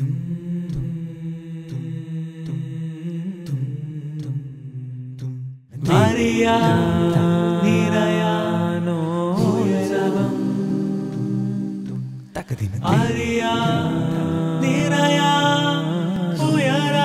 അറിയാനോ ഉയരം അറിയാ നിറയാ ഉയരാ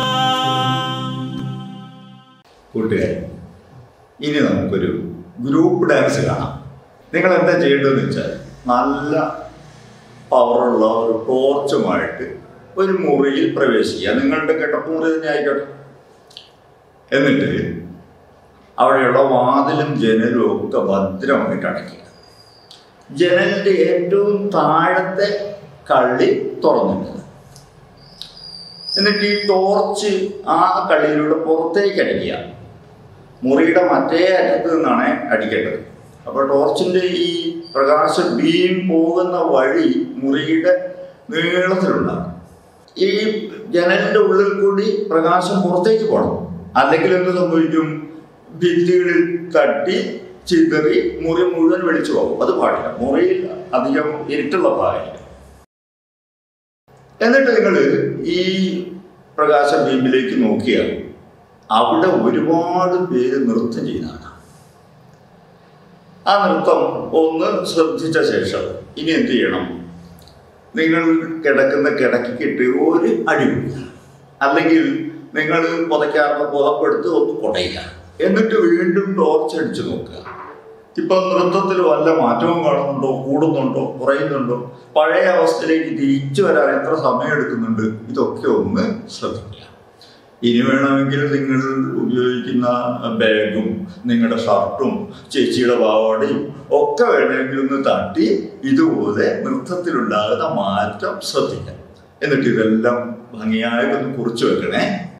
കൂട്ടുകാർ ഇനി നമുക്കൊരു ഗ്രൂപ്പ് ഡാൻസ് കാണാം നിങ്ങൾ എന്താ ചെയ്യേണ്ടതെന്ന് വെച്ചാൽ നല്ല പവറുള്ള ഒരു ടോർച്ചുമായിട്ട് ഒരു മുറിയിൽ പ്രവേശിക്കുക നിങ്ങളുടെ കിടപ്പുമുറി തന്നെ ആയിക്കോട്ടെ എന്നിട്ട് അവിടെയുള്ള വാതിലും ജനലും ഒക്കെ ഭദ്രമായിട്ട് അടയ്ക്കുക ജനലിൻ്റെ ഏറ്റവും താഴത്തെ കള്ളി തുറന്നിടുക എന്നിട്ട് ഈ ടോർച്ച് ആ കള്ളിയിലൂടെ പുറത്തേക്ക് അടിക്കുക മുറിയുടെ മറ്റേ അറ്റത്ത് നിന്നാണ് അടിക്കേണ്ടത് അപ്പോൾ ടോർച്ചിൻ്റെ ഈ പ്രകാശ ബീം പോകുന്ന വഴി മുറിയുടെ നീളത്തിലുണ്ടാകും ഈ ജനലിൻ്റെ ഉള്ളിൽ കൂടി പ്രകാശം പുറത്തേക്ക് പോകണം അല്ലെങ്കിൽ എന്ത് സംഭവിക്കും ഭിത്തികളിൽ തട്ടി ചിതറി മുറി മുഴുവൻ വെളിച്ചു പോകും അത് പാടില്ല മുറിയിൽ അധികം ഇരുട്ടുള്ള ഭാഗമില്ല എന്നിട്ട് നിങ്ങൾ ഈ പ്രകാശ ബീമിലേക്ക് നോക്കിയാൽ അവിടെ ഒരുപാട് പേര് നൃത്തം ചെയ്യുന്നതാണ് ആ നൃത്തം ഒന്ന് ശ്രദ്ധിച്ച ശേഷം ഇനി എന്ത് ചെയ്യണം നിങ്ങൾ കിടക്കുന്ന കിടക്കിട്ട് ഒരു അടി പിടിക്കുക അല്ലെങ്കിൽ നിങ്ങൾ പുതയ്ക്കാറുള്ള പുതപ്പെടുത്ത് ഒന്ന് കുടയുക എന്നിട്ട് വീണ്ടും ടോർച്ച് അടിച്ചു നോക്കുക ഇപ്പൊ നൃത്തത്തിൽ വല്ല മാറ്റവും കാണുന്നുണ്ടോ കൂടുന്നുണ്ടോ കുറയുന്നുണ്ടോ പഴയ അവസ്ഥയിലേക്ക് തിരിച്ചു വരാൻ എത്ര സമയം എടുക്കുന്നുണ്ട് ഇതൊക്കെ ഒന്ന് ശ്രദ്ധിക്കുക ഇനി വേണമെങ്കിൽ നിങ്ങൾ ഉപയോഗിക്കുന്ന ബാഗും നിങ്ങളുടെ ഷർട്ടും ചേച്ചിയുടെ പാവാടയും ഒക്കെ വേണമെങ്കിൽ ഒന്ന് തട്ടി ഇതുപോലെ നൃത്തത്തിലുണ്ടാകുന്ന മാറ്റം ശ്രദ്ധിക്കാം എന്നിട്ട് ഇതെല്ലാം ഭംഗിയായിട്ടൊന്ന് കുറിച്ചു വെക്കണേ